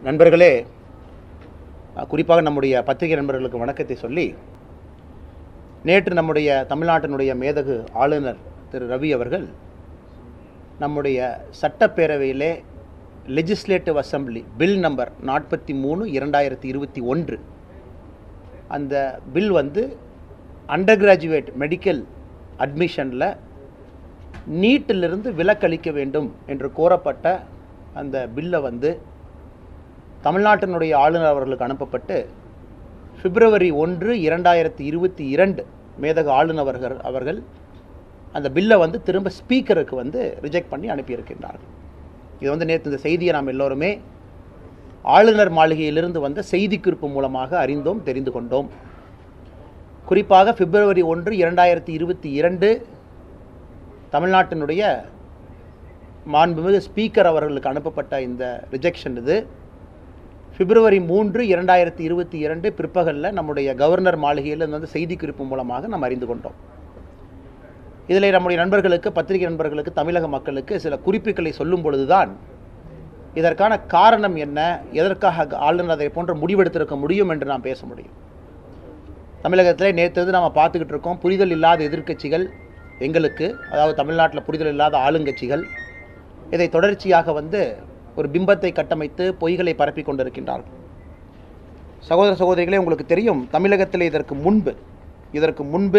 நண்பர்களே அஹ், குறிப்பாக நம்முடைய பத்திரிகை நண்பர்களுக்கு வணக்கத்தை சொல்லி நேற்று நம்முடைய தமிழ்நாட்டினுடைய மேதகு ஆளுநர் திரு ரவி அவர்கள் நம்முடைய சட்டப்பேரவையிலே லெஜிஸ்லேட்டிவ் அசெம்பிளி பில் நம்பர் நாற்பத்தி மூணு இரண்டாயிரத்தி இருபத்தி ஒன்று அந்த பில் வந்து அண்டர் கிராஜுவேட் மெடிக்கல் அட்மிஷனில் நீட்டிலிருந்து விலக்களிக்க வேண்டும் என்று கோரப்பட்ட அந்த பில்லை வந்து தமிழ்நாட்டினுடைய ஆளுநர் அவர்களுக்கு அனுப்பப்பட்டு பிப்ரவரி ஒன்று இரண்டாயிரத்தி இருபத்தி இரண்டு மேதக ஆளுநர் அவர்கள் அவர்கள் அந்த பில்லை வந்து திரும்ப ஸ்பீக்கருக்கு வந்து ரிஜெக்ட் பண்ணி அனுப்பியிருக்கின்றார்கள் இது வந்து நேற்று இந்த செய்தியை நாம் எல்லோருமே ஆளுநர் மாளிகையிலிருந்து வந்த செய்திக்குறிப்பு மூலமாக அறிந்தோம் தெரிந்து கொண்டோம் குறிப்பாக பிப்ரவரி ஒன்று இரண்டாயிரத்தி இருபத்தி இரண்டு தமிழ்நாட்டினுடைய மாண்புமிகு ஸ்பீக்கர் அவர்களுக்கு அனுப்பப்பட்ட இந்த ரிஜெக்ஷன் இது பிப்ரவரி மூன்று இரண்டாயிரத்தி இருபத்தி இரண்டு பிற்பகலில் நம்முடைய கவர்னர் மாளிகையில் வந்து செய்திக்குறிப்பு மூலமாக நாம் அறிந்து கொண்டோம் இதில் நம்முடைய நண்பர்களுக்கு பத்திரிகை நண்பர்களுக்கு தமிழக மக்களுக்கு சில குறிப்புகளை சொல்லும் பொழுதுதான் இதற்கான காரணம் என்ன எதற்காக ஆளுநர் அதை போன்ற முடிவெடுத்திருக்க முடியும் என்று நாம் பேச முடியும் தமிழகத்தில் நேற்று நாம் பார்த்துக்கிட்டு இருக்கோம் புரிதல் இல்லாத எதிர்க்கட்சிகள் எங்களுக்கு அதாவது தமிழ்நாட்டில் புரிதல் இல்லாத ஆளுங்கட்சிகள் இதை தொடர்ச்சியாக வந்து ஒரு பிம்பத்தை கட்டமைத்து பொய்களை பரப்பி கொண்டிருக்கின்றார்கள் சகோதர சகோதரிகளே உங்களுக்கு தெரியும் தமிழகத்தில் இதற்கு முன்பு இதற்கு முன்பு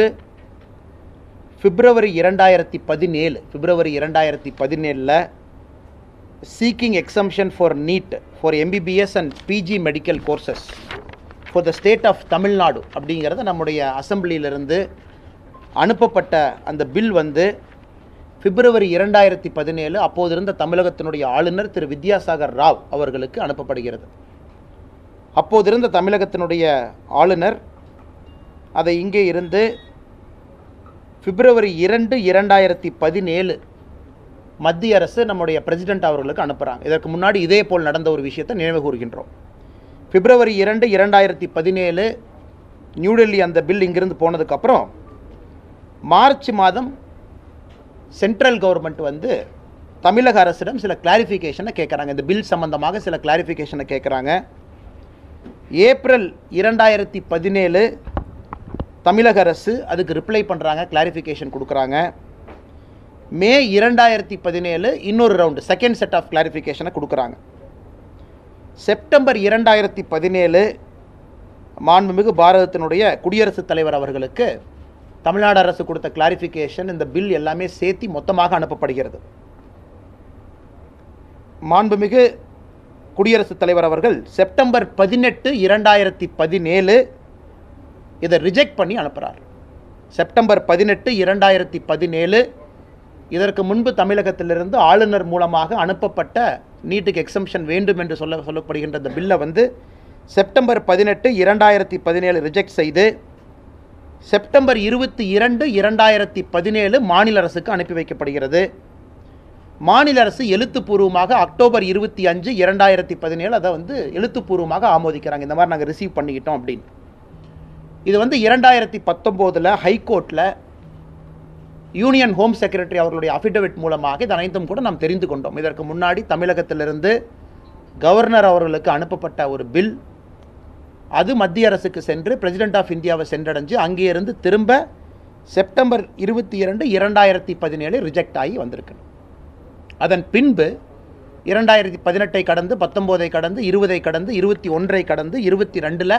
பிப்ரவரி இரண்டாயிரத்தி பதினேழு பிப்ரவரி இரண்டாயிரத்தி பதினேழில் seeking exemption for NEET for MBBS and PG medical courses for the state of Tamil Nadu அப்படிங்கிறத நம்முடைய அசம்பிளியிலிருந்து அனுப்பப்பட்ட அந்த பில் வந்து பிப்ரவரி இரண்டாயிரத்தி பதினேழு அப்போது இருந்த தமிழகத்தினுடைய ஆளுநர் திரு வித்யாசாகர் ராவ் அவர்களுக்கு அனுப்பப்படுகிறது அப்போது இருந்த தமிழகத்தினுடைய ஆளுநர் அதை இங்கே இருந்து பிப்ரவரி இரண்டு இரண்டாயிரத்தி பதினேழு மத்திய அரசு நம்முடைய பிரசிடென்ட் அவர்களுக்கு அனுப்புகிறாங்க இதற்கு முன்னாடி இதே போல் நடந்த ஒரு விஷயத்தை நினைவு கூறுகின்றோம் பிப்ரவரி இரண்டு இரண்டாயிரத்தி பதினேழு நியூடெல்லி அந்த பில் இங்கிருந்து போனதுக்கப்புறம் மார்ச் மாதம் சென்ட்ரல் கவர்மெண்ட் வந்து தமிழக அரசிடம் சில கிளாரிஃபிகேஷனை கேட்குறாங்க இந்த பில் சம்பந்தமாக சில கிளாரிஃபிகேஷனை கேட்குறாங்க ஏப்ரல் இரண்டாயிரத்தி பதினேழு தமிழக அரசு அதுக்கு ரிப்ளை பண்ணுறாங்க கிளாரிஃபிகேஷன் கொடுக்குறாங்க மே இரண்டாயிரத்தி பதினேழு இன்னொரு ரவுண்டு செகண்ட் செட் ஆஃப் கிளாரிஃபிகேஷனை கொடுக்குறாங்க செப்டம்பர் இரண்டாயிரத்தி பதினேழு மாண்புமிகு பாரதத்தினுடைய குடியரசுத் தலைவர் அவர்களுக்கு தமிழ்நாடு அரசு கொடுத்த கிளாரிஃபிகேஷன் இந்த பில் எல்லாமே சேர்த்தி மொத்தமாக அனுப்பப்படுகிறது மாண்புமிகு குடியரசுத் தலைவர் அவர்கள் செப்டம்பர் பதினெட்டு இரண்டாயிரத்தி பதினேழு இதை ரிஜெக்ட் பண்ணி அனுப்புகிறார் செப்டம்பர் பதினெட்டு இரண்டாயிரத்தி பதினேழு இதற்கு முன்பு தமிழகத்திலிருந்து ஆளுநர் மூலமாக அனுப்பப்பட்ட நீட்டுக்கு எக்ஸம்ஷன் வேண்டும் என்று சொல்ல சொல்லப்படுகின்ற இந்த பில்லை வந்து செப்டம்பர் பதினெட்டு இரண்டாயிரத்தி பதினேழு ரிஜெக்ட் செய்து செப்டம்பர் இருபத்தி இரண்டு இரண்டாயிரத்தி பதினேழு மாநில அரசுக்கு அனுப்பி வைக்கப்படுகிறது மாநில அரசு எழுத்துப்பூர்வமாக அக்டோபர் இருபத்தி அஞ்சு இரண்டாயிரத்தி பதினேழு அதை வந்து எழுத்துப்பூர்வமாக ஆமோதிக்கிறாங்க இந்த மாதிரி நாங்கள் ரிசீவ் பண்ணிக்கிட்டோம் அப்படின்னு இது வந்து இரண்டாயிரத்தி பத்தொம்போதில் ஹைகோர்ட்டில் யூனியன் ஹோம் செக்ரட்டரி அவர்களுடைய அஃபிடவிட் மூலமாக இது அனைத்தும் கூட நாம் தெரிந்து கொண்டோம் இதற்கு முன்னாடி தமிழகத்திலிருந்து கவர்னர் அவர்களுக்கு அனுப்பப்பட்ட ஒரு பில் அது மத்திய அரசுக்கு சென்று பிரசிடென்ட் ஆஃப் இந்தியாவை சென்றடைஞ்சு அங்கே இருந்து திரும்ப செப்டம்பர் இருபத்தி இரண்டு இரண்டாயிரத்தி பதினேழு ரிஜெக்ட் ஆகி வந்திருக்கு அதன் பின்பு இரண்டாயிரத்தி பதினெட்டை கடந்து பத்தொம்போதை கடந்து இருபதை கடந்து இருபத்தி ஒன்றை கடந்து இருபத்தி ரெண்டில்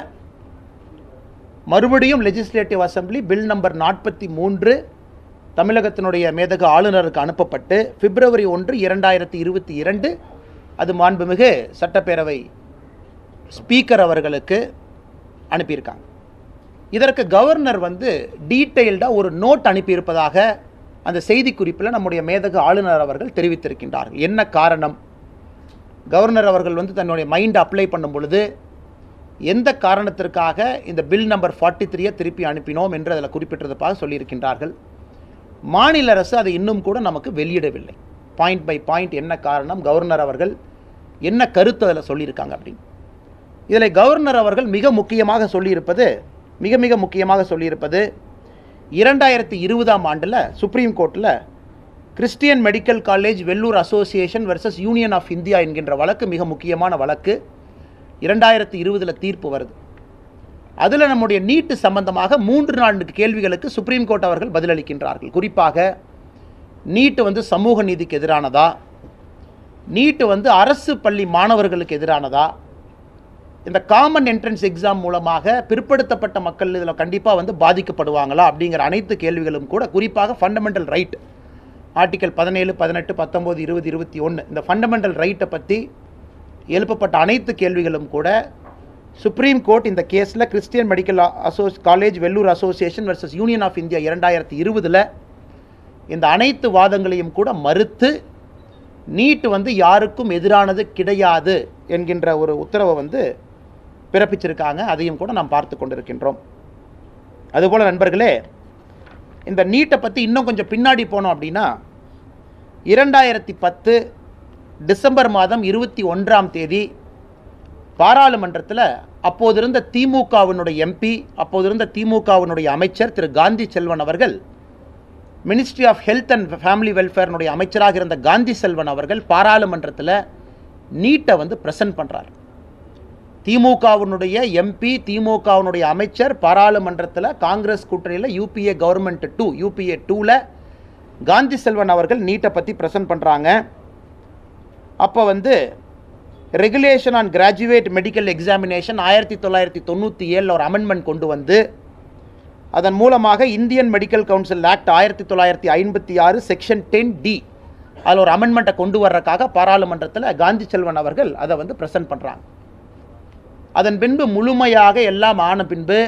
மறுபடியும் லெஜிஸ்லேட்டிவ் அசம்பிளி பில் நம்பர் நாற்பத்தி மூன்று தமிழகத்தினுடைய மேதகு ஆளுநருக்கு அனுப்பப்பட்டு பிப்ரவரி ஒன்று இரண்டாயிரத்தி இருபத்தி இரண்டு அது மாண்புமிகு சட்டப்பேரவை ஸ்பீக்கர் அவர்களுக்கு அனுப்பியிருக்காங்க இதற்கு கவர்னர் வந்து டீட்டெயில்டாக ஒரு நோட் அனுப்பியிருப்பதாக அந்த செய்திக்குறிப்பில் நம்முடைய மேதகு ஆளுநர் அவர்கள் தெரிவித்திருக்கின்றார்கள் என்ன காரணம் கவர்னர் அவர்கள் வந்து தன்னுடைய மைண்டை அப்ளை பண்ணும் பொழுது எந்த காரணத்திற்காக இந்த பில் நம்பர் ஃபார்ட்டி த்ரீயை திருப்பி அனுப்பினோம் என்று அதில் குறிப்பிட்டிருப்பதாக சொல்லியிருக்கின்றார்கள் மாநில அரசு அதை இன்னும் கூட நமக்கு வெளியிடவில்லை பாயிண்ட் பை பாயிண்ட் என்ன காரணம் கவர்னர் அவர்கள் என்ன கருத்து அதில் சொல்லியிருக்காங்க அப்படின்னு இதில் கவர்னர் அவர்கள் மிக முக்கியமாக சொல்லியிருப்பது மிக மிக முக்கியமாக சொல்லியிருப்பது இரண்டாயிரத்தி இருபதாம் ஆண்டில் சுப்ரீம் கோர்ட்டில் Christian medical college Vellore association versus union of India என்கின்ற வழக்கு மிக முக்கியமான வழக்கு இரண்டாயிரத்தி இருபதில் தீர்ப்பு வருது அதில் நம்முடைய நீட்டு சம்பந்தமாக மூன்று நான்கு கேள்விகளுக்கு சுப்ரீம் கோர்ட் அவர்கள் பதிலளிக்கின்றார்கள் குறிப்பாக நீட்டு வந்து சமூக நீதிக்கு எதிரானதா நீட்டு வந்து அரசு பள்ளி மாணவர்களுக்கு எதிரானதா இந்த காமன் என்ட்ரன்ஸ் எக்ஸாம் மூலமாக பிற்படுத்தப்பட்ட மக்கள் இதில் கண்டிப்பாக வந்து பாதிக்கப்படுவாங்களா அப்படிங்கிற அனைத்து கேள்விகளும் கூட குறிப்பாக ஃபண்டமெண்டல் ரைட் ஆர்டிகல் பதினேழு பதினெட்டு பத்தொம்போது இருபது இருபத்தி ஒன்று இந்த ஃபண்டமெண்டல் ரைட்டை பற்றி எழுப்பப்பட்ட அனைத்து கேள்விகளும் கூட சுப்ரீம் கோர்ட் இந்த கேஸில் கிறிஸ்டியன் மெடிக்கல் அசோஸ் college Vellore association versus union of India இரண்டாயிரத்தி இருபதில் இந்த அனைத்து வாதங்களையும் கூட மறுத்து நீட் வந்து யாருக்கும் எதிரானது கிடையாது என்கின்ற ஒரு உத்தரவை வந்து பிறப்பிச்சிருக்காங்க அதையும் கூட நாம் பார்த்து கொண்டிருக்கின்றோம் அதுபோல் நண்பர்களே இந்த நீட்டை பற்றி இன்னும் கொஞ்சம் பின்னாடி போனோம் அப்படின்னா இரண்டாயிரத்தி பத்து டிசம்பர் மாதம் இருபத்தி ஒன்றாம் தேதி பாராளுமன்றத்தில் அப்போது இருந்த திமுகவினுடைய எம்பி அப்போது இருந்த திமுகவினுடைய அமைச்சர் திரு காந்தி செல்வன் அவர்கள் ministry of health and family வெல்ஃபேர்னுடைய அமைச்சராக இருந்த காந்தி செல்வன் அவர்கள் பாராளுமன்றத்தில் நீட்டை வந்து ப்ரெசன்ட் பண்ணுறார் திமுகவினுடைய எம்பி திமுகவினுடைய அமைச்சர் பாராளுமன்றத்தில் காங்கிரஸ் கூட்டணியில் யூபிஏ கவர்மெண்ட் டூ யூபிஏ டூவில் காந்தி செல்வன் அவர்கள் நீட்டை பற்றி ப்ரெசன்ட் பண்ணுறாங்க அப்போ வந்து regulation on graduate medical examination ஆயிரத்தி தொள்ளாயிரத்தி தொண்ணூற்றி ஏழில் ஒரு அமெண்ட்மெண்ட் கொண்டு வந்து அதன் மூலமாக இந்தியன் மெடிக்கல் கவுன்சில் ஆக்ட் ஆயிரத்தி தொள்ளாயிரத்தி ஐம்பத்தி ஆறு செக்ஷன் டென் டி அதில் ஒரு அமெண்ட்மெண்ட்டை கொண்டு வர்றதுக்காக பாராளுமன்றத்தில் காந்தி செல்வன் அவர்கள் அதை வந்து ப்ரெசென்ட் பண்ணுறாங்க அதன் பின்பு முழுமையாக எல்லாம் ஆன பின்பு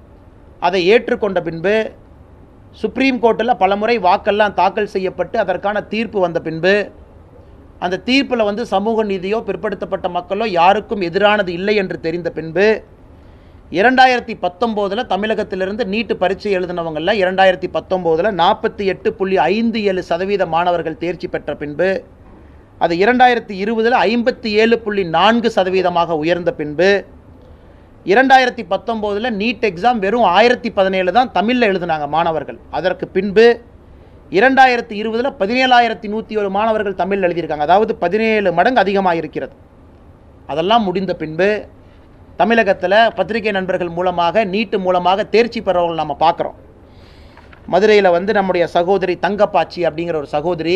அதை ஏற்றுக்கொண்ட பின்பு சுப்ரீம் கோர்ட்டில் பலமுறை வாக்கெல்லாம் தாக்கல் செய்யப்பட்டு அதற்கான தீர்ப்பு வந்த பின்பு அந்த தீர்ப்பில் வந்து சமூக நீதியோ பிற்படுத்தப்பட்ட மக்களோ யாருக்கும் எதிரானது இல்லை என்று தெரிந்த பின்பு இரண்டாயிரத்தி பத்தொம்போதில் தமிழகத்திலிருந்து நீட்டு பரீட்சை எழுதினவங்களில் இரண்டாயிரத்தி பத்தொம்போதில் நாற்பத்தி எட்டு புள்ளி ஐந்து ஏழு சதவீத மாணவர்கள் தேர்ச்சி பெற்ற பின்பு அது இரண்டாயிரத்தி இருபதில் ஐம்பத்தி ஏழு புள்ளி நான்கு சதவீதமாக உயர்ந்த பின்பு இரண்டாயிரத்தி பத்தொம்போதில் நீட் எக்ஸாம் வெறும் ஆயிரத்தி பதினேழு தான் தமிழில் எழுதினாங்க மாணவர்கள் அதற்கு பின்பு இரண்டாயிரத்தி இருபதில் பதினேழாயிரத்தி நூற்றி ஒரு மாணவர்கள் தமிழில் எழுதியிருக்காங்க அதாவது பதினேழு மடங்கு அதிகமாக இருக்கிறது அதெல்லாம் முடிந்த பின்பு தமிழகத்தில் பத்திரிகை நண்பர்கள் மூலமாக நீட்டு மூலமாக தேர்ச்சி பெறவர்கள் நம்ம பார்க்குறோம் மதுரையில் வந்து நம்முடைய சகோதரி தங்கப்பாச்சி அப்படிங்கிற ஒரு சகோதரி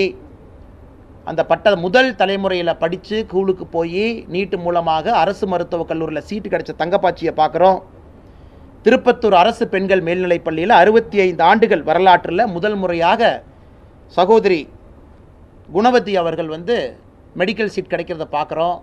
அந்த பட்ட முதல் தலைமுறையில் படித்து ஸ்கூலுக்கு போய் நீட்டு மூலமாக அரசு மருத்துவக் கல்லூரியில் சீட்டு கிடைச்ச தங்கப்பாச்சியை பார்க்குறோம் திருப்பத்தூர் அரசு பெண்கள் மேல்நிலைப் பள்ளியில் அறுபத்தி ஐந்து ஆண்டுகள் வரலாற்றில் முதல் முறையாக சகோதரி குணவதி அவர்கள் வந்து மெடிக்கல் சீட் கிடைக்கிறத பார்க்குறோம்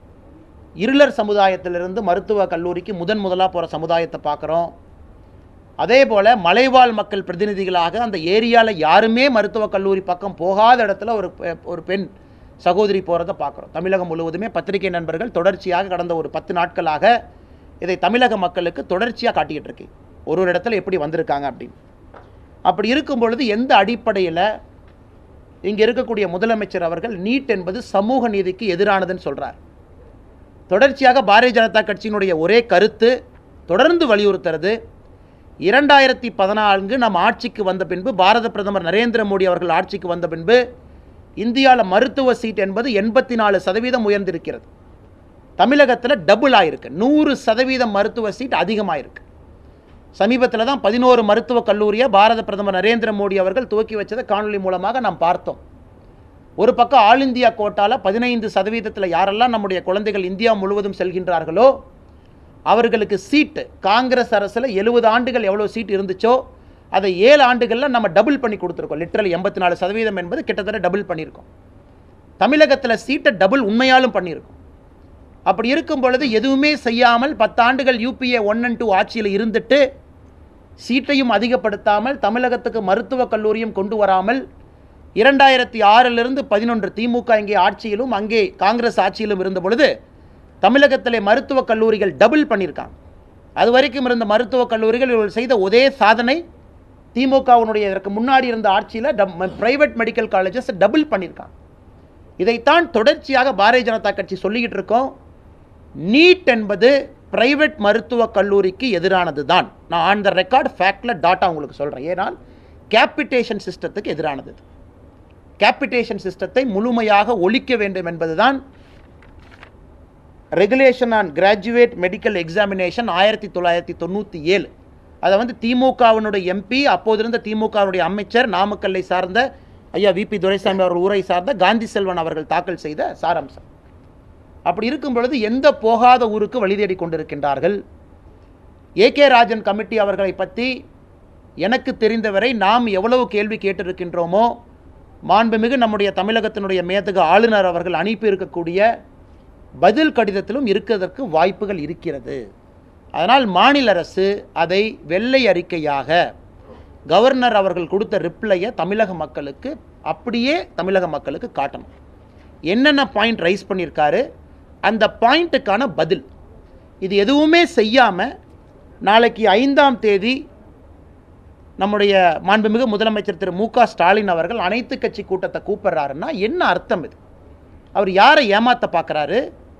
இருளர் சமுதாயத்திலிருந்து மருத்துவ கல்லூரிக்கு முதன் முதலாக போகிற சமுதாயத்தை பார்க்குறோம் அதே போல் மலைவாழ் மக்கள் பிரதிநிதிகளாக அந்த ஏரியாவில் யாருமே மருத்துவக் கல்லூரி பக்கம் போகாத இடத்துல ஒரு பெ- ஒரு பெண் சகோதரி போகிறத பார்க்குறோம் தமிழகம் முழுவதுமே பத்திரிகை நண்பர்கள் தொடர்ச்சியாக கடந்த ஒரு பத்து நாட்களாக இதை தமிழக மக்களுக்கு தொடர்ச்சியாக காட்டிக்கிட்டு இருக்கு ஒரு ஒரு இடத்துல எப்படி வந்திருக்காங்க அப்படின்னு அப்படி இருக்கும் பொழுது எந்த அடிப்படையில் இங்கே இருக்கக்கூடிய முதலமைச்சர் அவர்கள் நீட் என்பது சமூக நீதிக்கு எதிரானதுன்னு சொல்கிறார் தொடர்ச்சியாக பாரதிய ஜனதா கட்சியினுடைய ஒரே கருத்து தொடர்ந்து வலியுறுத்துறது இரண்டாயிரத்தி பதினான்கு நம் ஆட்சிக்கு வந்த பின்பு பாரத பிரதமர் நரேந்திர மோடி அவர்கள் ஆட்சிக்கு வந்த பின்பு இந்தியாவில் மருத்துவ சீட் என்பது எண்பத்தி நாலு சதவீதம் உயர்ந்திருக்கிறது தமிழகத்தில் டபுள் ஆயிருக்கு நூறு சதவீதம் மருத்துவ சீட் அதிகமாயிருக்கு சமீபத்தில் தான் பதினோரு மருத்துவக் கல்லூரியை பாரத பிரதமர் நரேந்திர மோடி அவர்கள் துவக்கி வச்சதை காணொலி மூலமாக நாம் பார்த்தோம் ஒரு பக்கம் ஆல் இந்தியா கோட்டால பதினைந்து சதவீதத்தில் யாரெல்லாம் நம்முடைய குழந்தைகள் இந்தியா முழுவதும் செல்கின்றார்களோ அவர்களுக்கு சீட்டு காங்கிரஸ் அரசில் எழுபது ஆண்டுகள் எவ்வளோ சீட் இருந்துச்சோ அதை ஏழு ஆண்டுகளில் நம்ம டபுள் பண்ணி கொடுத்துருக்கோம் லிட்டரல் எண்பத்தி நாலு சதவீதம் என்பது கிட்டத்தட்ட டபுள் பண்ணியிருக்கோம் தமிழகத்தில் சீட்டை டபுள் உண்மையாலும் பண்ணியிருக்கோம் அப்படி இருக்கும் பொழுது எதுவுமே செய்யாமல் பத்தாண்டுகள் யூபிஏ ஒன் அண்ட் டூ ஆட்சியில் இருந்துட்டு சீட்டையும் அதிகப்படுத்தாமல் தமிழகத்துக்கு மருத்துவக் கல்லூரியும் கொண்டு வராமல் இரண்டாயிரத்தி ஆறிலிருந்து பதினொன்று திமுக இங்கே ஆட்சியிலும் அங்கே காங்கிரஸ் ஆட்சியிலும் இருந்த பொழுது தமிழகத்திலே மருத்துவக் கல்லூரிகள் டபுள் பண்ணியிருக்காங்க அது வரைக்கும் இருந்த மருத்துவக் கல்லூரிகள் இவர்கள் செய்த ஒரே சாதனை திமுகவினுடைய இதற்கு முன்னாடி இருந்த ஆட்சியில் பிரைவேட் மெடிக்கல் காலேஜஸ் டபுள் பண்ணியிருக்காங்க இதைத்தான் தொடர்ச்சியாக பாரதிய ஜனதா கட்சி சொல்லிக்கிட்டு இருக்கோம் நீட் என்பது பிரைவேட் மருத்துவக் கல்லூரிக்கு எதிரானது தான் நான் ஆன் த ரெக்கார்ட் ஃபேக்டில் டாட்டா உங்களுக்கு சொல்கிறேன் ஏனால் கேபிட்டேஷன் சிஸ்டத்துக்கு எதிரானது இது. கேபிட்டேஷன் சிஸ்டத்தை முழுமையாக ஒழிக்க வேண்டும் என்பதுதான் regulation on graduate medical examination ஆயிரத்தி தொள்ளாயிரத்தி தொண்ணூற்றி ஏழு அதை வந்து திமுகவினுடைய எம்பி அப்போதிருந்த திமுகவுடைய அமைச்சர் நாமக்கல்லை சார்ந்த ஐயா விபி துரைசாமி அவர் ஊரை சார்ந்த காந்தி செல்வன் அவர்கள் தாக்கல் செய்த சாராம்சம் அப்படி இருக்கும் பொழுது எந்த போகாத ஊருக்கு வழி தேடி கொண்டிருக்கின்றார்கள் ஏ கே ராஜன் கமிட்டி அவர்களை பற்றி எனக்கு தெரிந்தவரை நாம் எவ்வளவு கேள்வி கேட்டிருக்கின்றோமோ மாண்புமிகு நம்முடைய தமிழகத்தினுடைய மேதகு ஆளுநர் அவர்கள் அனுப்பி இருக்கக்கூடிய பதில் கடிதத்திலும் இருக்கிறதற்கு வாய்ப்புகள் இருக்கிறது அதனால் மாநில அரசு அதை வெள்ளை அறிக்கையாக கவர்னர் அவர்கள் கொடுத்த ரிப்ளையை தமிழக மக்களுக்கு அப்படியே தமிழக மக்களுக்கு காட்டணும் என்னென்ன பாயிண்ட் ரைஸ் பண்ணியிருக்காரு அந்த பாயிண்ட்டுக்கான பதில் இது எதுவுமே செய்யாமல் நாளைக்கு ஐந்தாம் தேதி நம்முடைய மாண்புமிகு முதலமைச்சர் திரு மு க ஸ்டாலின் அவர்கள் அனைத்து கட்சி கூட்டத்தை கூப்பிடுறாருன்னா என்ன அர்த்தம் இது அவர் யாரை ஏமாத்த பார்க்குறாரு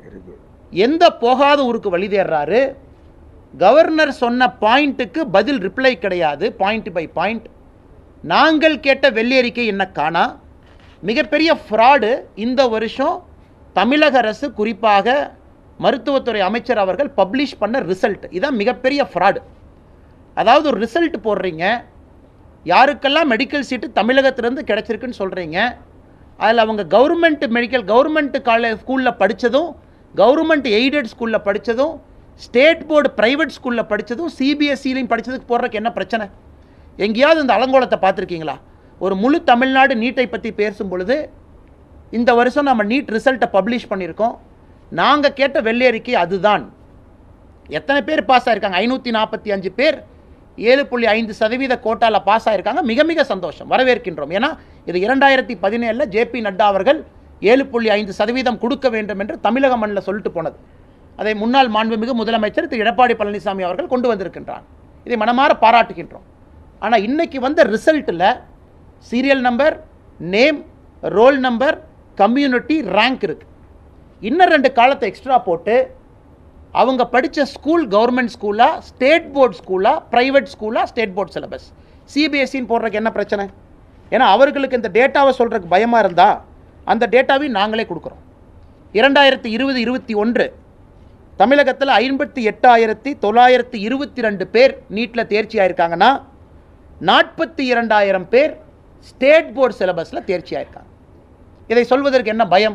எந்த போகாத ஊருக்கு வழி தேடுறாரு கவர்னர் சொன்ன பாயிண்ட்டுக்கு பதில் ரிப்ளை கிடையாது பாயிண்ட் பை பாயிண்ட் நாங்கள் கேட்ட வெள்ளியறிக்கை என்ன காணா மிகப்பெரிய ஃப்ராடு இந்த வருஷம் தமிழக அரசு குறிப்பாக மருத்துவத்துறை அமைச்சர் அவர்கள் பப்ளிஷ் பண்ண ரிசல்ட் இதான் மிகப்பெரிய ஃப்ராடு அதாவது ஒரு ரிசல்ட் போடுறீங்க யாருக்கெல்லாம் மெடிக்கல் சீட்டு தமிழகத்திலேருந்து கிடைச்சிருக்குன்னு சொல்கிறீங்க அதில் அவங்க கவர்மெண்ட் மெடிக்கல் கவர்மெண்ட் காலேஜ் ஸ்கூலில் படித்ததும் கவர்மெண்ட் எய்டட் ஸ்கூலில் படித்ததும் ஸ்டேட் போர்டு ப்ரைவேட் ஸ்கூலில் படித்ததும் சிபிஎஸ்சிலையும் படித்ததுக்கு போடுறதுக்கு என்ன பிரச்சனை எங்கேயாவது இந்த அலங்கோலத்தை பார்த்துருக்கீங்களா ஒரு முழு தமிழ்நாடு நீட்டை பற்றி பேசும் பொழுது இந்த வருஷம் நம்ம நீட் ரிசல்ட்டை பப்ளிஷ் பண்ணியிருக்கோம் நாங்கள் கேட்ட வெள்ளையறிக்கை அதுதான் எத்தனை பேர் பாஸ் ஆயிருக்காங்க ஐநூற்றி நாற்பத்தி அஞ்சு பேர் ஏழு புள்ளி ஐந்து சதவீத கோட்டாவில் பாஸ் ஆயிருக்காங்க மிக மிக சந்தோஷம் வரவேற்கின்றோம் ஏன்னா இது இரண்டாயிரத்தி பதினேழில் ஜேபி நட்டா அவர்கள் ஏழு புள்ளி ஐந்து சதவீதம் கொடுக்க வேண்டும் என்று தமிழக மண்ணில் சொல்லிட்டு போனது அதை முன்னாள் மாண்புமிகு முதலமைச்சர் திரு எடப்பாடி பழனிசாமி அவர்கள் கொண்டு வந்திருக்கின்றார் இதை மனமாற பாராட்டுகின்றோம் ஆனால் இன்னைக்கு வந்த ரிசல்ட்டில் serial number name roll number community rank இருக்கு இன்னும் ரெண்டு காலத்தை எக்ஸ்ட்ரா போட்டு அவங்க படித்த ஸ்கூல் கவர்மெண்ட் ஸ்கூலா ஸ்டேட் போர்ட் ஸ்கூலா ப்ரைவேட் ஸ்கூலா ஸ்டேட் போர்ட் சிலபஸ் சிபிஎஸ்சின்னு போடுறதுக்கு என்ன பிரச்சனை ஏன்னா அவர்களுக்கு இந்த டேட்டாவை சொல்கிறதுக்கு பயமாக இருந்தால் அந்த டேட்டாவையும் நாங்களே கொடுக்குறோம் இரண்டாயிரத்தி இருபது இருபத்தி ஒன்று தமிழகத்தில் ஐம்பத்தி எட்டாயிரத்தி தொள்ளாயிரத்தி இருபத்தி ரெண்டு பேர் நீட்டில் தேர்ச்சி ஆயிருக்காங்கன்னா நாற்பத்தி இரண்டாயிரம் பேர் ஸ்டேட் போர்டு சிலபஸில் தேர்ச்சி ஆயிருக்காங்க இதை சொல்வதற்கு என்ன பயம்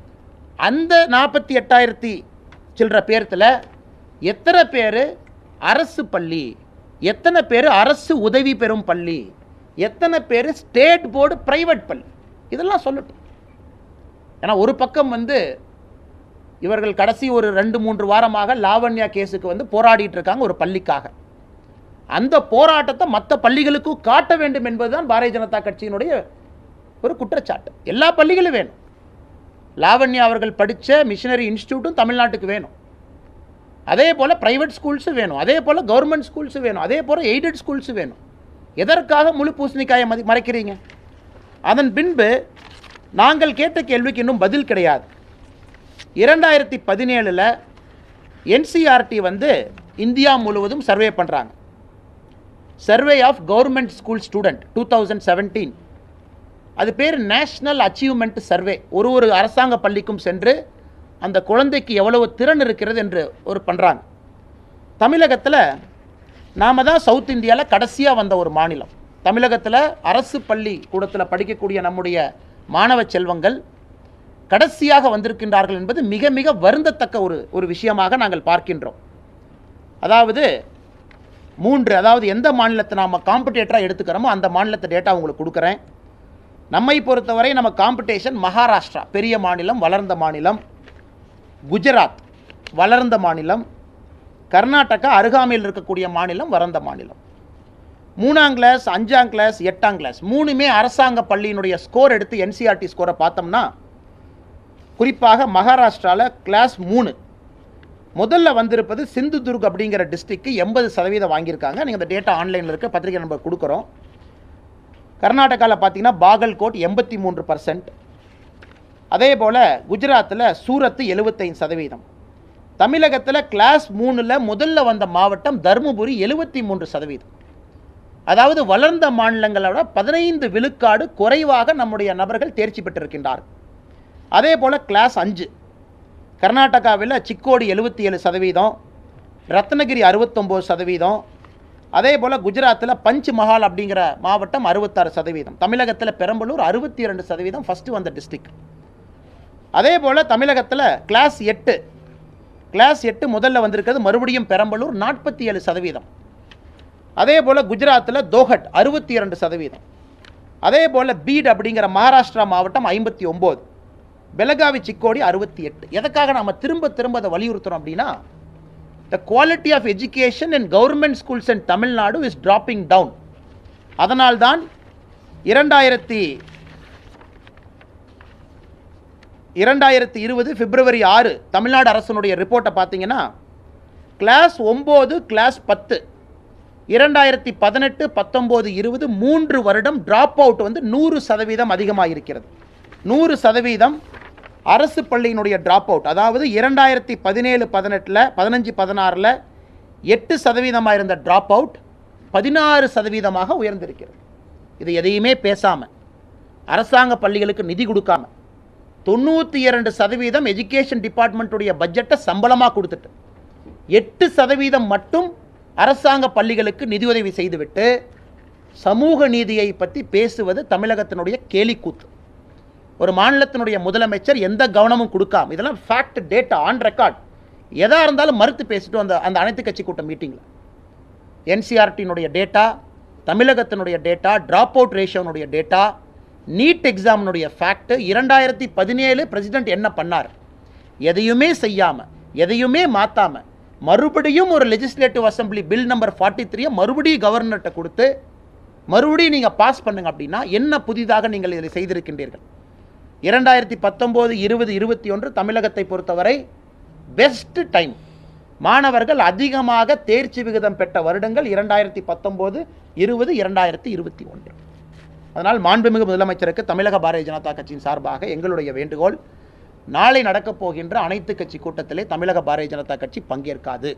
அந்த நாற்பத்தி எட்டாயிரத்தி சில்லற பேர்த்தில் எத்தனை பேர் அரசு பள்ளி எத்தனை பேர் அரசு உதவி பெறும் பள்ளி எத்தனை பேர் ஸ்டேட் போர்டு பிரைவேட் பள்ளி இதெல்லாம் சொல்லட்டும் ஏன்னா ஒரு பக்கம் வந்து இவர்கள் கடைசி ஒரு ரெண்டு மூன்று வாரமாக லாவண்யா கேஸுக்கு வந்து போராடிட்டு இருக்காங்க ஒரு பள்ளிக்காக அந்த போராட்டத்தை மற்ற பள்ளிகளுக்கும் காட்ட வேண்டும் என்பதுதான் பாரதிய ஜனதா கட்சியினுடைய ஒரு குற்றச்சாட்டு எல்லா பள்ளிகளும் வேணும் லாவண்யா அவர்கள் படித்த மிஷனரி இன்ஸ்டியூட்டும் தமிழ்நாட்டுக்கு வேணும் அதே போல் ப்ரைவேட் ஸ்கூல்ஸும் வேணும் அதே போல் கவர்மெண்ட் ஸ்கூல்ஸும் வேணும் அதே போல் எய்டட் ஸ்கூல்ஸும் வேணும் எதற்காக முழு பூசணிக்காயை மதி மறைக்கிறீங்க அதன் பின்பு நாங்கள் கேட்ட கேள்விக்கு இன்னும் பதில் கிடையாது இரண்டாயிரத்தி பதினேழில் என்சிஆர்டி வந்து இந்தியா முழுவதும் சர்வே பண்ணுறாங்க survey of government school student two thousand seventeen அது பேர் நேஷ்னல் அச்சீவ்மெண்ட் சர்வே ஒரு ஒரு அரசாங்க பள்ளிக்கும் சென்று அந்த குழந்தைக்கு எவ்வளவு திறன் இருக்கிறது என்று ஒரு பண்ணுறாங்க தமிழகத்தில் நாம தான் சவுத் இந்தியாவில் கடைசியாக வந்த ஒரு மாநிலம் தமிழகத்தில் அரசு பள்ளி கூடத்தில் படிக்கக்கூடிய நம்முடைய மாணவ செல்வங்கள் கடைசியாக வந்திருக்கின்றார்கள் என்பது மிக மிக வருந்தத்தக்க ஒரு ஒரு விஷயமாக நாங்கள் பார்க்கின்றோம் அதாவது மூன்று அதாவது எந்த மாநிலத்தை நாம் காம்படேட்டராக எடுத்துக்கிறோமோ அந்த மாநிலத்தை டேட்டா உங்களுக்கு கொடுக்குறேன் நம்மை பொறுத்தவரை நம்ம காம்படிஷன் மகாராஷ்டிரா பெரிய மாநிலம் வளர்ந்த மாநிலம் குஜராத் வளர்ந்த மாநிலம் கர்நாடகா அருகாமையில் இருக்கக்கூடிய மாநிலம் வளர்ந்த மாநிலம் மூணாம் கிளாஸ் அஞ்சாம் கிளாஸ் எட்டாம் கிளாஸ் மூணுமே அரசாங்க பள்ளியினுடைய ஸ்கோர் எடுத்து என்சிஆர்டி ஸ்கோரை பார்த்தோம்னா குறிப்பாக மகாராஷ்டிராவில் கிளாஸ் மூணு முதல்ல வந்திருப்பது சிந்துதுர்க் அப்படிங்கிற டிஸ்ட்ரிக்ட் எண்பது சதவீதம் வாங்கியிருக்காங்க நீங்கள் இந்த டேட்டா ஆன்லைனில் இருக்க பத்திரிகை நம்பர் கொடுக்குறோம் கர்நாடகாவில் பார்த்தீங்கன்னா பாகல்கோட் எண்பத்தி மூன்று பர்சன்ட் அதே போல் குஜராத்தில் சூரத்து எழுபத்தைந்து சதவீதம் தமிழகத்தில் கிளாஸ் மூணில் முதல்ல வந்த மாவட்டம் தருமபுரி எழுபத்தி மூன்று சதவீதம் அதாவது வளர்ந்த மாநிலங்களோட பதினைந்து விழுக்காடு குறைவாக நம்முடைய நபர்கள் தேர்ச்சி பெற்றிருக்கின்றார் அதே போல் கிளாஸ் அஞ்சு கர்நாடகாவில் சிக்கோடி எழுபத்தி ஏழு சதவீதம் ரத்னகிரி அறுபத்தொம்போது சதவீதம் அதே போல் குஜராத்தில் பஞ்ச் மஹால் அப்படிங்கிற மாவட்டம் அறுபத்தாறு சதவீதம் தமிழகத்தில் பெரம்பலூர் அறுபத்தி இரண்டு சதவீதம் ஃபஸ்ட்டு வந்த டிஸ்ட்ரிக்ட் அதே போல் தமிழகத்தில் கிளாஸ் எட்டு கிளாஸ் எட்டு முதல்ல வந்திருக்கிறது மறுபடியும் பெரம்பலூர் நாற்பத்தி ஏழு சதவீதம் அதே போல் குஜராத்தில் தோஹட் அறுபத்தி இரண்டு சதவீதம் அதே போல் பீட் அப்படிங்கிற மகாராஷ்டிரா மாவட்டம் ஐம்பத்தி ஒம்பது பெலகாவி சிக்கோடி அறுபத்தி எட்டு எதுக்காக நம்ம திரும்ப திரும்ப அதை வலியுறுத்துறோம் அப்படின்னா the quality of education in government schools in Tamil Nadu is dropping down அதனால்தான் இரண்டாயிரத்தி இரண்டாயிரத்தி இருபது பிப்ரவரி ஆறு தமிழ்நாடு அரசனுடைய ரிப்போர்ட்டை பார்த்தீங்கன்னா கிளாஸ் ஒம்பது கிளாஸ் பத்து இரண்டாயிரத்தி பதினெட்டு பத்தொம்போது இருபது மூன்று வருடம் டிராப் அவுட் வந்து நூறு சதவீதம் அதிகமாக இருக்கிறது நூறு சதவீதம் அரசு பள்ளியினுடைய டிராப் அவுட் அதாவது இரண்டாயிரத்தி பதினேழு பதினெட்டில் பதினஞ்சு பதினாறில் எட்டு சதவீதமாக இருந்த டிராப் அவுட் பதினாறு சதவீதமாக உயர்ந்திருக்கிறது இது எதையுமே பேசாமல் அரசாங்க பள்ளிகளுக்கு நிதி கொடுக்காம தொண்ணூற்றி இரண்டு சதவீதம் எஜுகேஷன் டிபார்ட்மெண்ட்டுடைய பட்ஜெட்டை சம்பளமாக கொடுத்துட்டு எட்டு சதவீதம் மட்டும் அரசாங்க பள்ளிகளுக்கு நிதியுதவி செய்துவிட்டு சமூக நீதியை பற்றி பேசுவது தமிழகத்தினுடைய கேலிக்கூத்து ஒரு மாநிலத்தினுடைய முதலமைச்சர் எந்த கவனமும் கொடுக்காம இதெல்லாம் ஃபேக்ட் டேட்டா ஆன் ரெக்கார்ட் எதாக இருந்தாலும் மறுத்து பேசிட்டு அந்த அந்த அனைத்து கட்சி கூட்டம் மீட்டிங்கில் என்சிஆர்டியினுடைய டேட்டா தமிழகத்தினுடைய டேட்டா ட்ராப் அவுட் ரேஷியோனுடைய டேட்டா நீட் எக்ஸாமினுடைய ஃபேக்ட் இரண்டாயிரத்தி பதினேழு பிரசிடென்ட் என்ன பண்ணார் எதையுமே செய்யாமல் எதையுமே மாற்றாமல் மறுபடியும் ஒரு legislative assembly bill number forty த்ரீயை மறுபடியும் கவர்னர்கிட்ட கொடுத்து மறுபடியும் நீங்கள் பாஸ் பண்ணுங்க அப்படின்னா என்ன புதிதாக நீங்கள் இதில் செய்திருக்கின்றீர்கள் இரண்டாயிரத்தி பத்தொம்போது இருபது இருபத்தி ஒன்று தமிழகத்தை பொறுத்தவரை பெஸ்ட் டைம் மாணவர்கள் அதிகமாக தேர்ச்சி விகிதம் பெற்ற வருடங்கள் இரண்டாயிரத்தி பத்தொம்போது இருபது இரண்டாயிரத்தி இருபத்தி ஒன்று அதனால் மாண்புமிகு முதலமைச்சருக்கு தமிழக பாரதிய ஜனதா கட்சியின் சார்பாக எங்களுடைய வேண்டுகோள் நாளை நடக்கப் போகின்ற அனைத்து கட்சி கூட்டத்திலே தமிழக பாரதிய ஜனதா கட்சி பங்கேற்காது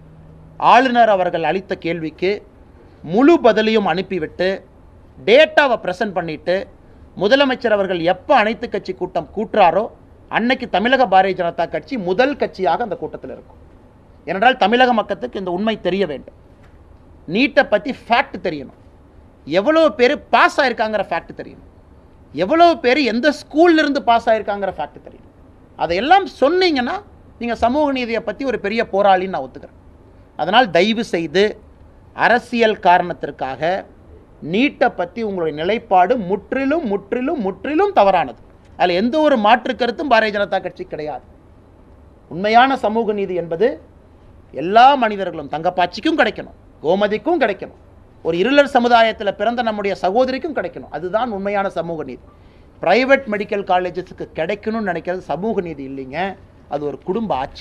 ஆளுநர் அவர்கள் அளித்த கேள்விக்கு முழு பதிலையும் அனுப்பிவிட்டு டேட்டாவை ப்ரெசன்ட் பண்ணிட்டு முதலமைச்சர் அவர்கள் எப்போ அனைத்து கட்சி கூட்டம் கூட்டுறாரோ அன்னைக்கு தமிழக பாரதிய ஜனதா கட்சி முதல் கட்சியாக அந்த கூட்டத்தில் இருக்கும் ஏனென்றால் தமிழக மக்களுக்கு இந்த உண்மை தெரிய வேண்டும் நீட்டை பற்றி ஃபேக்ட் தெரியணும் எவ்வளோ பேர் பாஸ் ஆயிருக்காங்கிற ஃபேக்ட் தெரியணும் எவ்வளோ பேர் எந்த ஸ்கூல்ல இருந்து பாஸ் ஆயிருக்காங்கிற ஃபேக்ட் தெரியணும் அதையெல்லாம் சொன்னீங்கன்னா நீங்கள் சமூக நீதியை பற்றி ஒரு பெரிய போராளின்னு நான் ஒத்துக்கிறேன் அதனால் தயவு செய்து அரசியல் காரணத்திற்காக நீட்டை பற்றி உங்களுடைய நிலைப்பாடு முற்றிலும் முற்றிலும் முற்றிலும் தவறானது அதில் எந்த ஒரு மாற்று கருத்தும் பாரதிய ஜனதா கட்சி கிடையாது உண்மையான சமூக நீதி என்பது எல்லா மனிதர்களும் தங்கப்பாச்சிக்கும் கிடைக்கணும் கோமதிக்கும் கிடைக்கணும் ஒரு இருளர் சமுதாயத்தில் பிறந்த நம்முடைய சகோதரிக்கும் கிடைக்கணும் அதுதான் உண்மையான சமூக நீதி பிரைவேட் மெடிக்கல் காலேஜஸுக்கு கிடைக்கணும்னு நினைக்கிறது சமூக நீதி இல்லைங்க அது ஒரு குடும்ப ஆட்சி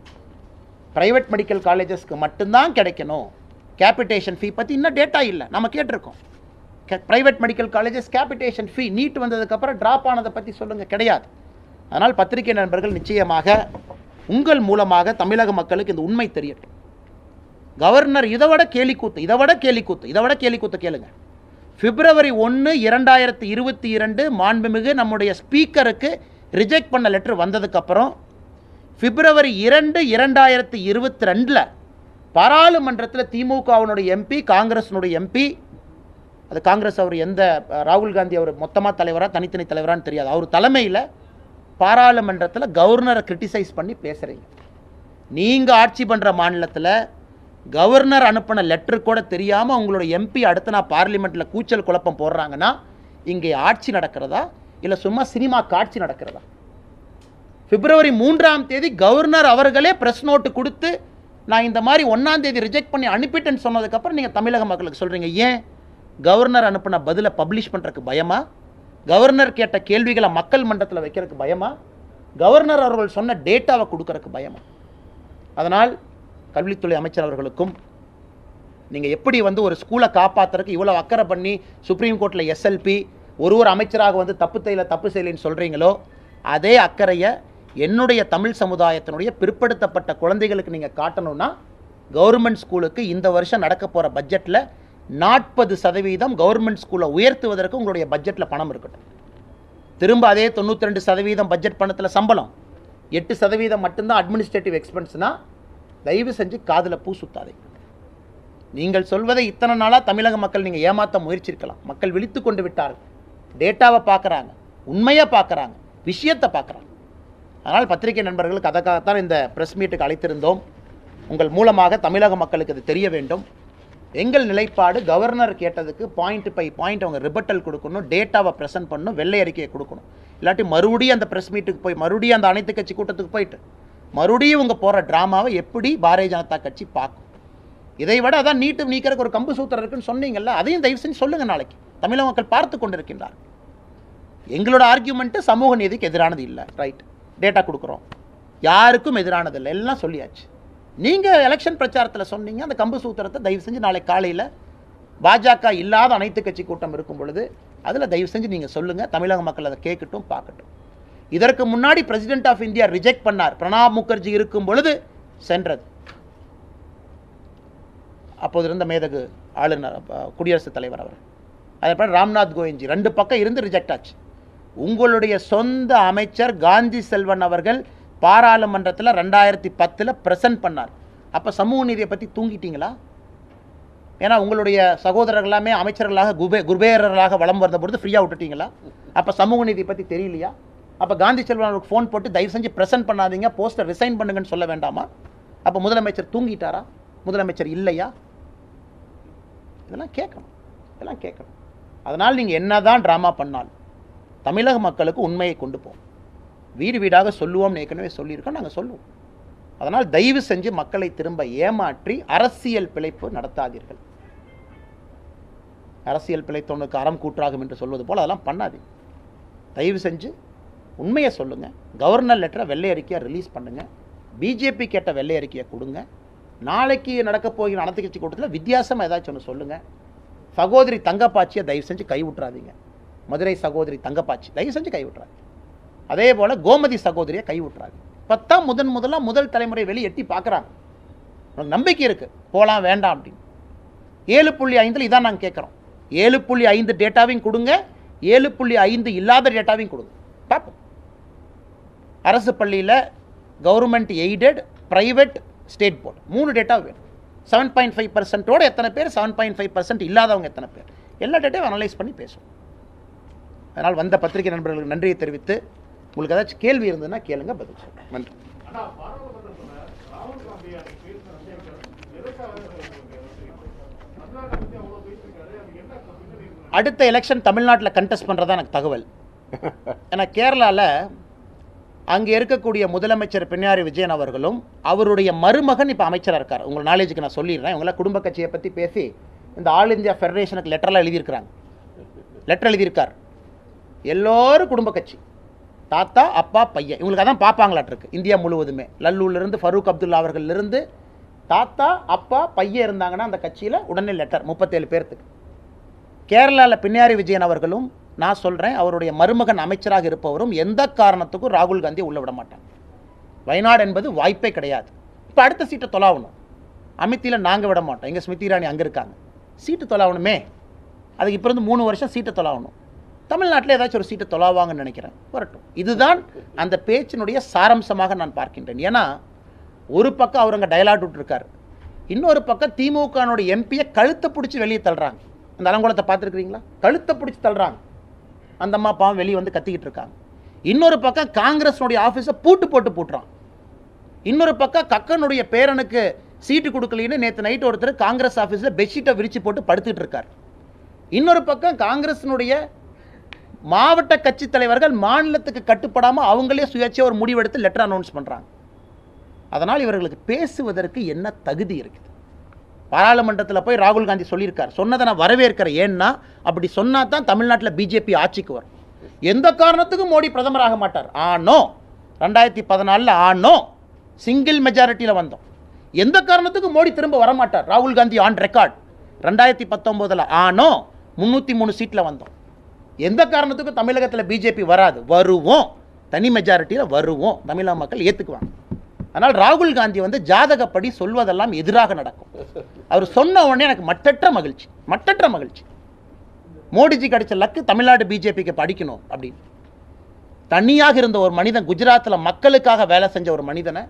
பிரைவேட் மெடிக்கல் காலேஜஸ்க்கு மட்டும்தான் கிடைக்கணும் கேபிட்டேஷன் ஃபீ பற்றி இன்னும் டேட்டா இல்லை நம்ம கேட்டிருக்கோம் private medical colleges capitation fee NEET வந்ததுக்கப்புறம் ட்ராப் ஆனதை பற்றி சொல்லுங்கள் கிடையாது அதனால் பத்திரிகை நண்பர்கள் நிச்சயமாக உங்கள் மூலமாக தமிழக மக்களுக்கு இந்த உண்மை தெரியட்டும் கவர்னர் இதை விட கேலி கூத்து இதை விட கேலி கூத்து இதை விட கேலி கூத்து கேளுங்க பிப்ரவரி ஒன்று இரண்டாயிரத்தி இருபத்தி இரண்டு மாண்புமிகு நம்முடைய ஸ்பீக்கருக்கு ரிஜெக்ட் பண்ண லெட்டர் வந்ததுக்கப்புறம் பிப்ரவரி இரண்டு இரண்டாயிரத்தி இருபத்தி ரெண்டில் பாராளுமன்றத்தில் திமுகவினுடைய எம்பி காங்கிரஸினுடைய எம்பி அது காங்கிரஸ் அவர் எந்த அஹ், ராகுல் காந்தி அவர் மொத்தமாக தலைவரா தனித்தனி தலைவரான்னு தெரியாது அவர் தலைமையில் பாராளுமன்றத்தில் கவர்னரை கிரிட்டிசைஸ் பண்ணி பேசுகிறீங்க நீங்கள் ஆட்சி பண்ணுற மாநிலத்தில் கவர்னர் அனுப்பின லெட்டர் கூட தெரியாமல் உங்களோட எம்பி அடுத்து நான் பார்லிமெண்ட்டில் கூச்சல் குழப்பம் போடுறாங்கன்னா இங்கே ஆட்சி நடக்கிறதா இல்லை சும்மா சினிமா காட்சி நடக்கிறதா பிப்ரவரி மூன்றாம் தேதி கவர்னர் அவர்களே ப்ரெஸ் நோட்டு கொடுத்து நான் இந்த மாதிரி ஒன்றாம் தேதி ரிஜெக்ட் பண்ணி அனுப்பிட்டேன்னு சொன்னதுக்கப்புறம் நீங்கள் தமிழக மக்களுக்கு சொல்கிறீங்க ஏன் கவர்னர் அனுப்பின பதிலை பப்ளிஷ் பண்ணுறதுக்கு பயமா கவர்னர் கேட்ட கேள்விகளை மக்கள் மன்றத்தில் வைக்கிறதுக்கு பயமா கவர்னர் அவர்கள் சொன்ன டேட்டாவை கொடுக்கறதுக்கு பயமா அதனால் கல்வித்துறை அமைச்சர் அவர்களுக்கும் நீங்கள் எப்படி வந்து ஒரு ஸ்கூலை காப்பாற்றுறதுக்கு இவ்வளோ அக்கறை பண்ணி சுப்ரீம் கோர்ட்டில் எஸ்எல்பி ஒரு ஒரு அமைச்சராக வந்து தப்பு செய்யல தப்பு செய்யலைன்னு சொல்கிறீங்களோ அதே அக்கறையை என்னுடைய தமிழ் சமுதாயத்தினுடைய பிற்படுத்தப்பட்ட குழந்தைகளுக்கு நீங்கள் காட்டணும்னா கவர்மெண்ட் ஸ்கூலுக்கு இந்த வருஷம் நடக்க போகிற பட்ஜெட்டில் நாற்பது சதவீதம் கவர்மெண்ட் ஸ்கூலை உயர்த்துவதற்கு உங்களுடைய பட்ஜெட்டில் பணம் இருக்கட்டும் திரும்ப அதே தொண்ணூற்றி ரெண்டு சதவீதம் பட்ஜெட் பணத்தில் சம்பளம் எட்டு சதவீதம் மட்டும்தான் அட்மினிஸ்ட்ரேட்டிவ் எக்ஸ்பென்ஸ்னா தயவு செஞ்சு காதில் பூ சுத்தாதீங்க நீங்கள் சொல்வதை இத்தனை நாளாக தமிழக மக்கள் நீங்கள் ஏமாற்ற முயற்சிருக்கலாம் மக்கள் விழித்து கொண்டு விட்டார்கள் டேட்டாவை பார்க்குறாங்க உண்மையாக பார்க்குறாங்க விஷயத்தை பார்க்குறாங்க அதனால் பத்திரிகை நண்பர்களுக்கு அதற்காகத்தான் இந்த ப்ரெஸ் மீட்டுக்கு அழைத்திருந்தோம் உங்கள் மூலமாக தமிழக மக்களுக்கு இது தெரிய வேண்டும் எங்கள் நிலைப்பாடு கவர்னர் கேட்டதுக்கு பாயிண்ட் பை பாயிண்ட் அவங்க ரிபட்டல் கொடுக்கணும் டேட்டாவை ப்ரெசென்ட் பண்ணணும் வெள்ளை அறிக்கையை கொடுக்கணும் இல்லாட்டி மறுபடியும் அந்த ப்ரெஸ் மீட்டுக்கு போய் மறுபடியும் அந்த அனைத்து கட்சி கூட்டத்துக்கு போயிட்டு மறுபடியும் இவங்க போகிற ட்ராமாவை எப்படி பாரதிய ஜனதா கட்சி பார்க்கும் இதை விட அதான் நீட்டு நீக்கிறதுக்கு ஒரு கம்பு சூத்திரம் இருக்குன்னு சொன்னீங்கல்ல அதையும் தயவு செஞ்சு சொல்லுங்கள் நாளைக்கு தமிழக மக்கள் பார்த்து கொண்டிருக்கின்றார் எங்களோட ஆர்கியூமெண்ட்டு சமூக நீதிக்கு எதிரானது இல்லை ரைட் டேட்டா கொடுக்குறோம் யாருக்கும் எதிரானது இல்லை எல்லாம் சொல்லியாச்சு நீங்கள் எலெக்ஷன் பிரச்சாரத்தில் சொன்னீங்க அந்த கம்பு சூத்திரத்தை தயவு செஞ்சு நாளை காலையில் பாஜக இல்லாத அனைத்து கட்சி கூட்டம் இருக்கும் பொழுது அதில் தயவு செஞ்சு நீங்கள் சொல்லுங்கள் தமிழக மக்கள் அதை கேட்கட்டும் பார்க்கட்டும் இதற்கு முன்னாடி பிரசிடென்ட் ஆஃப் இந்தியா ரிஜெக்ட் பண்ணார் பிரணாப் முகர்ஜி இருக்கும் பொழுது சென்றது அப்போது இருந்த மேதகு ஆளுநர் அப்ப குடியரசுத் தலைவர் அவர் அதேபோல் ராம்நாத் கோவிந்த்ஜி ரெண்டு பக்கம் இருந்து ரிஜெக்ட் ஆச்சு உங்களுடைய சொந்த அமைச்சர் காந்தி செல்வன் அவர்கள் பாராளுமன்றத்தில் ரெண்டாயிரத்தி பத்தில் ப்ரெசன்ட் பண்ணார் அப்போ சமூக நீதியை பற்றி தூங்கிட்டீங்களா ஏன்னா உங்களுடைய சகோதரர்கள் எல்லாமே அமைச்சர்களாக குபே குபேரர்களாக வலம் வந்த பொழுது ஃப்ரீயாக விட்டுட்டீங்களா அப்போ சமூக நீதி பற்றி தெரியலையா அப்போ காந்தி செல்வன் அவருக்கு ஃபோன் போட்டு தயவு செஞ்சு ப்ரெசென்ட் பண்ணாதீங்க போஸ்டர் ரிசைன் பண்ணுங்கன்னு சொல்ல வேண்டாமா அப்போ முதலமைச்சர் தூங்கிட்டாரா முதலமைச்சர் இல்லையா இதெல்லாம் கேட்கணும் இதெல்லாம் கேட்கணும் அதனால் நீங்கள் என்னதான் ட்ராமா பண்ணாலும் தமிழக மக்களுக்கு உண்மையை கொண்டு போவோம் வீடு வீடாக சொல்லுவோம்னு ஏற்கனவே சொல்லியிருக்கோம் நாங்கள் சொல்லுவோம் அதனால் தயவு செஞ்சு மக்களை திரும்ப ஏமாற்றி அரசியல் பிழைப்பு நடத்தாதீர்கள் அரசியல் பிழைத்தவனுக்கு அறம் கூற்றாகும் என்று சொல்வது போல் அதெல்லாம் பண்ணாதீங்க தயவு செஞ்சு உண்மையை சொல்லுங்கள் கவர்னர் லெட்டரை வெள்ளை அறிக்கையாக ரிலீஸ் பண்ணுங்கள் பிஜேபி கேட்ட வெள்ளை அறிக்கையை கொடுங்க நாளைக்கு நடக்க போகிற அனைத்து கட்சி கூட்டத்தில் வித்தியாசமாக ஏதாச்சும் ஒன்று சொல்லுங்கள் சகோதரி தங்கப்பாச்சியை தயவு செஞ்சு கை விட்றாதீங்க மதுரை சகோதரி தங்கப்பாச்சி தயவு செஞ்சு கை விட்றாதீங்க அதே போல் கோமதி சகோதரியை கை விட்றாங்க பத்தாம் முதன் முதலாக முதல் தலைமுறை வெளியே எட்டி பார்க்குறாங்க உனக்கு நம்பிக்கை இருக்குது போகலாம் வேண்டாம் அப்படின்னு ஏழு புள்ளி ஐந்தில் இதான் நாங்கள் கேட்குறோம் ஏழு புள்ளி ஐந்து டேட்டாவையும் கொடுங்க ஏழு புள்ளி ஐந்து இல்லாத டேட்டாவையும் கொடுங்க பார்ப்போம் அரசு பள்ளியில் government aided private state board மூணு டேட்டா வேணும் செவன் பாயிண்ட் ஃபைவ் பர்சன்ட்டோட எத்தனை பேர் செவன் பாயிண்ட் ஃபைவ் பர்சன்ட் இல்லாதவங்க எத்தனை பேர் எல்லா டேட்டாவும் அனலைஸ் பண்ணி பேசுவோம் அதனால் வந்த பத்திரிகை நண்பர்களுக்கு நன்றியை தெரிவித்து உங்களுக்கு ஏதாச்சும் கேள்வி இருந்ததுன்னா கேளுங்க பதில் சொல்றேன் நன்றி ஆனா பாராளுமன்றத்துல ராகுல் காந்தி அன்னைக்கு பேசின விஷயங்கள் எதற்காக தமிழ்நாட்டை பத்தி அவ்வளவு பேசியிருக்காரு அது என்ன பின்னணி இருக்கு அடுத்த எலெக்ஷன் தமிழ்நாட்டில் கண்டெஸ்ட் பண்ணுறதா எனக்கு தகவல் ஏன்னா கேரளாவில் அங்கே இருக்கக்கூடிய முதலமைச்சர் பின்னாரி விஜயன் அவர்களும் அவருடைய மருமகன் இப்போ அமைச்சராக இருக்கார் உங்கள் நாலேஜுக்கு நான் சொல்லிடுறேன் இவங்களாம் குடும்ப கட்சியை பற்றி பேசி இந்த ஆல் இந்தியா ஃபெடரேஷனுக்கு லெட்டர்லாம் எழுதியிருக்கிறாங்க லெட்டர் எழுதியிருக்கார் எல்லோரும் குடும்ப கட்சி தாத்தா அப்பா பையன் இவங்களுக்கு அதான் பார்ப்பாங்களாட்டிருக்கு இந்தியா முழுவதுமே லல்லூர்லேருந்து ஃபரூக் அப்துல்லா அவர்கள்லேருந்து தாத்தா அப்பா பையன் இருந்தாங்கன்னா அந்த கட்சியில் உடனே லெட்டர் முப்பத்தேழு பேர்த்துக்கு கேரளாவில் பின்னாரி விஜயன் அவர்களும் நான் சொல்கிறேன் அவருடைய மருமகன் அமைச்சராக இருப்பவரும் எந்த காரணத்துக்கும் ராகுல் காந்தி உள்ள விட மாட்டாங்க வயநாடு என்பது வாய்ப்பே கிடையாது இப்போ அடுத்த சீட்டை தொலாவணும் அமித்தியில் நாங்கள் விட மாட்டோம் எங்கள் ஸ்மிருதி இராணி அங்கே இருக்காங்க சீட்டு தொலாவணுமே அதுக்கு இப்போ இருந்து மூணு வருஷம் சீட்டை தொலாவணும் தமிழ்நாட்டில் ஏதாச்சும் ஒரு சீட்டை தொலாவாங்கன்னு நினைக்கிறேன் வரட்டும் இதுதான் அந்த பேச்சினுடைய சாரம்சமாக நான் பார்க்கின்றேன் ஏன்னா ஒரு பக்கம் அவர் அங்கே டயலாட் விட்டுருக்காரு இன்னொரு பக்கம் திமுகனுடைய எம்பியை கழுத்தை பிடிச்சி வெளியே தள்ளுறாங்க அந்த அலங்கோலத்தை பார்த்துருக்கிறீங்களா கழுத்தை பிடிச்சி தள்ளுறாங்க அந்த அம்மா பாவம் வெளியே வந்து கத்திக்கிட்டு இருக்காங்க இன்னொரு பக்கம் காங்கிரஸினுடைய ஆஃபீஸை பூட்டு போட்டு பூட்டுறான் இன்னொரு பக்கம் கக்கனுடைய பேரனுக்கு சீட்டு கொடுக்கலன்னு நேற்று நைட் ஒருத்தர் காங்கிரஸ் ஆஃபீஸில் பெட்ஷீட்டை விரிச்சு போட்டு படுத்துட்டு இருக்கார் இன்னொரு பக்கம் காங்கிரஸினுடைய மாவட்ட கட்சி தலைவர்கள் மாநிலத்துக்கு கட்டுப்படாமல் அவங்களே சுயேட்சையாக ஒரு முடிவெடுத்து லெட்டர் அனௌன்ஸ் பண்ணுறாங்க அதனால் இவர்களுக்கு பேசுவதற்கு என்ன தகுதி இருக்குது பாராளுமன்றத்தில் போய் ராகுல் காந்தி சொல்லியிருக்கார் சொன்னதை நான் வரவேற்கிறேன் ஏன்னா அப்படி சொன்னா தான் தமிழ்நாட்டில் பிஜேபி ஆட்சிக்கு வரும் எந்த காரணத்துக்கும் மோடி பிரதமராக மாட்டார் ஆனோ ரெண்டாயிரத்தி பதினாலில் ஆனோ சிங்கிள் மெஜாரிட்டியில் வந்தோம் எந்த காரணத்துக்கும் மோடி திரும்ப வரமாட்டார் ராகுல் காந்தி ஆன் ரெக்கார்ட் ரெண்டாயிரத்தி பத்தொம்போதில் ஆனோ முந்நூற்றி மூணு சீட்டில் வந்தோம் எந்த காரணத்துக்கும் தமிழகத்தில் பிஜேபி வராது வருவோம் தனி மெஜாரிட்டியில் வருவோம் தமிழக மக்கள் ஏற்றுக்குவாங்க ஆனால் ராகுல் காந்தி வந்து ஜாதகப்படி சொல்வதெல்லாம் எதிராக நடக்கும் அவர் சொன்ன உடனே எனக்கு மட்டற்ற மகிழ்ச்சி மட்டற்ற மகிழ்ச்சி மோடிஜி கிடைச்ச லக்கு தமிழ்நாடு பிஜேபிக்கு படிக்கணும் அப்படின்னு தனியாக இருந்த ஒரு மனிதன் குஜராத்தில் மக்களுக்காக வேலை செஞ்ச ஒரு மனிதனை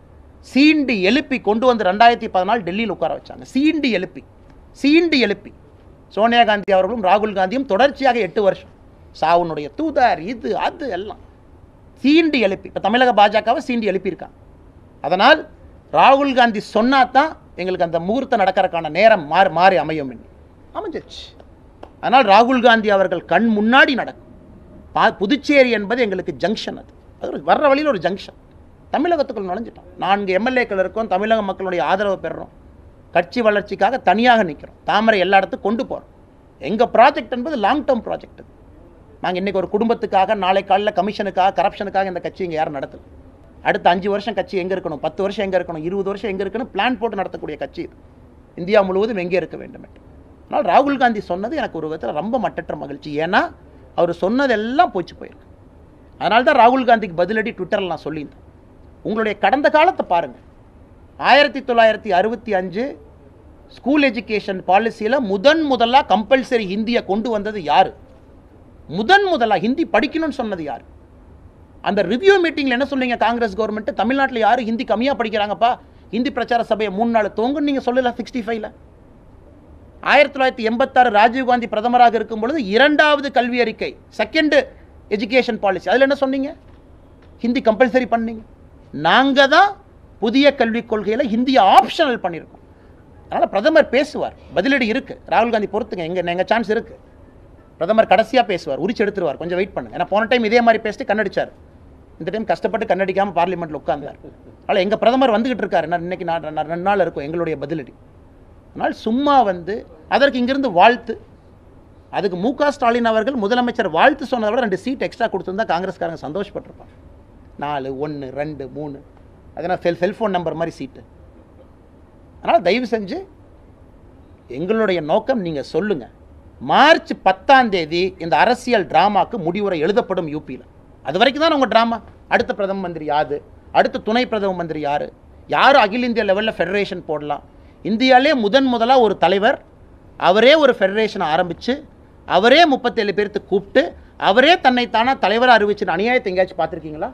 சீண்டி எழுப்பி கொண்டு வந்து ரெண்டாயிரத்தி பதினாலு டெல்லியில் உட்கார வச்சாங்க சீண்டி எழுப்பி சீண்டி எழுப்பி சோனியா காந்தி அவர்களும் ராகுல் காந்தியும் தொடர்ச்சியாக எட்டு வருஷம் சாவுனுடைய தூதர் இது அது எல்லாம் சீண்டி எழுப்பி இப்போ தமிழக பாஜகவை சீண்டி எழுப்பியிருக்காங்க அதனால் ராகுல் காந்தி சொன்னா தான் எங்களுக்கு அந்த முகூர்த்தம் நடக்கிறதுக்கான நேரம் மாறி மாறி அமையும் என்று அமைஞ்சிருச்சு அதனால் ராகுல் காந்தி அவர்கள் கண் முன்னாடி நடக்கும் பா புதுச்சேரி என்பது எங்களுக்கு ஜங்ஷன் அது அது ஒரு வர்ற வழியில் ஒரு ஜங்ஷன் தமிழகத்துக்குள் நுழைஞ்சிட்டோம் நான்கு எம்எல்ஏக்கள் இருக்கோம் தமிழக மக்களுடைய ஆதரவு பெறுறோம் கட்சி வளர்ச்சிக்காக தனியாக நிற்கிறோம் தாமரை எல்லா இடத்துக்கும் கொண்டு போகிறோம் எங்கள் ப்ராஜெக்ட் என்பது லாங் டேர்ம் ப்ராஜெக்ட் அது நாங்கள் இன்றைக்கி ஒரு குடும்பத்துக்காக நாளை காலையில் கமிஷனுக்காக கரப்ஷனுக்காக இந்த கட்சி இங்கே யாரும் நடத்தல அடுத்த அஞ்சு வருஷம் கட்சி எங்கே இருக்கணும் பத்து வருஷம் எங்கே இருக்கணும் இருபது வருஷம் எங்கே இருக்கணும் பிளான் போட்டு நடத்தக்கூடிய கட்சி இது இந்தியா முழுவதும் எங்கே இருக்க வேண்டும் என்று ஆனால் ராகுல் காந்தி சொன்னது எனக்கு ஒரு விதத்தில் ரொம்ப மட்டற்ற மகிழ்ச்சி ஏன்னா அவர் சொன்னதெல்லாம் போச்சு போயிருக்கு அதனால தான் ராகுல் காந்திக்கு பதிலடி ட்விட்டரில் நான் சொல்லியிருந்தேன் உங்களுடைய கடந்த காலத்தை பாருங்கள் ஆயிரத்தி தொள்ளாயிரத்தி அறுபத்தி அஞ்சு ஸ்கூல் எஜுகேஷன் பாலிசியில் முதன் முதலாக கம்பல்சரி ஹிந்தியை கொண்டு வந்தது யார் முதன் முதலாக ஹிந்தி படிக்கணும்னு சொன்னது யார் அந்த ரிவ்யூ மீட்டிங்கில் என்ன சொன்னீங்க காங்கிரஸ் கவர்மெண்ட் தமிழ்நாட்டில் யார் ஹிந்தி கம்மியாக படிக்கிறாங்கப்பா ஹிந்தி பிரச்சார சபையை மூணு நாள் தோங்குன்னு நீங்கள் சொல்லல சிக்ஸ்டி ஃபைவ்ல ஆயிரத்தி தொள்ளாயிரத்தி எண்பத்தாறு ராஜீவ்காந்தி பிரதமராக இருக்கும் பொழுது இரண்டாவது கல்வி அறிக்கை செகண்ட் எஜுகேஷன் பாலிசி அதில் என்ன சொன்னீங்க ஹிந்தி கம்பல்சரி பண்ணீங்க நாங்கள் தான் புதிய கல்விக் கொள்கையில் ஹிந்தியை ஆப்ஷனல் பண்ணியிருக்கோம் அதனால் பிரதமர் பேசுவார் பதிலடி இருக்குது ராகுல் காந்தி பொறுத்துங்க எங்கள் எங்கள் சான்ஸ் இருக்குது பிரதமர் கடைசியாக பேசுவார் உரிச்சு எடுத்துருவார் கொஞ்சம் வெயிட் பண்ணுங்க ஏன்னா போன டைம் இதே மாதிரி பேசிட்டு கண்ணடிச்சார் இந்த டைம் கஷ்டப்பட்டு கண்ணடிக்காமல் பார்லிமெண்ட்டில் உட்கார்ந்தார் அதனால் எங்கள் பிரதமர் வந்துகிட்டு இருக்காரு நான் இன்னைக்கு நான் நான் ரெண்டு நாள் இருக்கும் எங்களுடைய பதிலடி அதனால் சும்மா வந்து அதற்கு இங்கிருந்து வாழ்த்து அதுக்கு மு க ஸ்டாலின் அவர்கள் முதலமைச்சர் வாழ்த்து சொன்னதை விட ரெண்டு சீட் எக்ஸ்ட்ரா கொடுத்துருந்தா காங்கிரஸ்காரங்க சந்தோஷப்பட்டிருப்பாங்க நாலு ஒன்று ரெண்டு மூணு அதனால் செல் செல்ஃபோன் நம்பர் மாதிரி சீட்டு அதனால் தயவு செஞ்சு எங்களுடைய நோக்கம் நீங்கள் சொல்லுங்கள் மார்ச் பத்தாம் தேதி இந்த அரசியல் டிராமாக்கு முடிவுரை எழுதப்படும் யூபியில் அது வரைக்கும் தான் உங்கள் ட்ராமா அடுத்த பிரதம மந்திரி யாது அடுத்த துணை பிரதம மந்திரி யார் யார் அகில இந்திய லெவலில் ஃபெடரேஷன் போடலாம் இந்தியாவிலே முதன் முதலாக ஒரு தலைவர் அவரே ஒரு ஃபெடரேஷனை ஆரம்பித்து அவரே முப்பத்தேழு பேர்த்து கூப்பிட்டு அவரே தன்னைத்தானா தலைவராக அறிவிச்சு அநியாயத்தை எங்கேயாச்சும் பார்த்துருக்கீங்களா